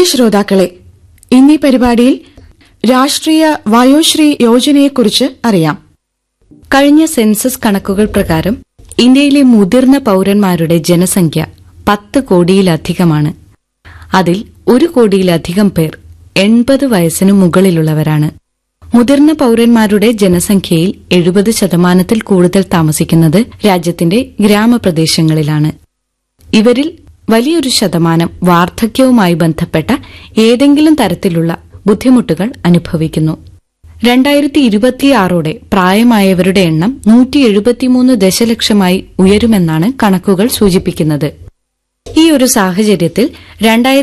പ്രിയ ശ്രോതാക്കളെ ഇന്നീ പരിപാടിയിൽ രാഷ്ട്രീയ വയോശ്രീ യോജനയെക്കുറിച്ച് അറിയാം കഴിഞ്ഞ സെൻസസ് കണക്കുകൾ പ്രകാരം ഇന്ത്യയിലെ മുതിർന്ന പൌരന്മാരുടെ ജനസംഖ്യ പത്ത് കോടിയിലധികമാണ് അതിൽ ഒരു കോടിയിലധികം പേർ എൺപത് വയസ്സിനു മുകളിലുള്ളവരാണ് മുതിർന്ന പൌരന്മാരുടെ ജനസംഖ്യയിൽ എഴുപത് ശതമാനത്തിൽ കൂടുതൽ താമസിക്കുന്നത് രാജ്യത്തിന്റെ ഗ്രാമപ്രദേശങ്ങളിലാണ് ഇവരിൽ വലിയൊരു ശതമാനം വാർദ്ധക്യവുമായി ബന്ധപ്പെട്ട ഏതെങ്കിലും തരത്തിലുള്ള ബുദ്ധിമുട്ടുകൾ അനുഭവിക്കുന്നു രണ്ടായിരത്തി ഇരുപത്തിയാറോടെ പ്രായമായവരുടെ എണ്ണം നൂറ്റി എഴുപത്തിമൂന്ന് ദശലക്ഷമായി ഉയരുമെന്നാണ് കണക്കുകൾ സൂചിപ്പിക്കുന്നത് ഈ ഒരു സാഹചര്യത്തിൽ രണ്ടായിരത്തി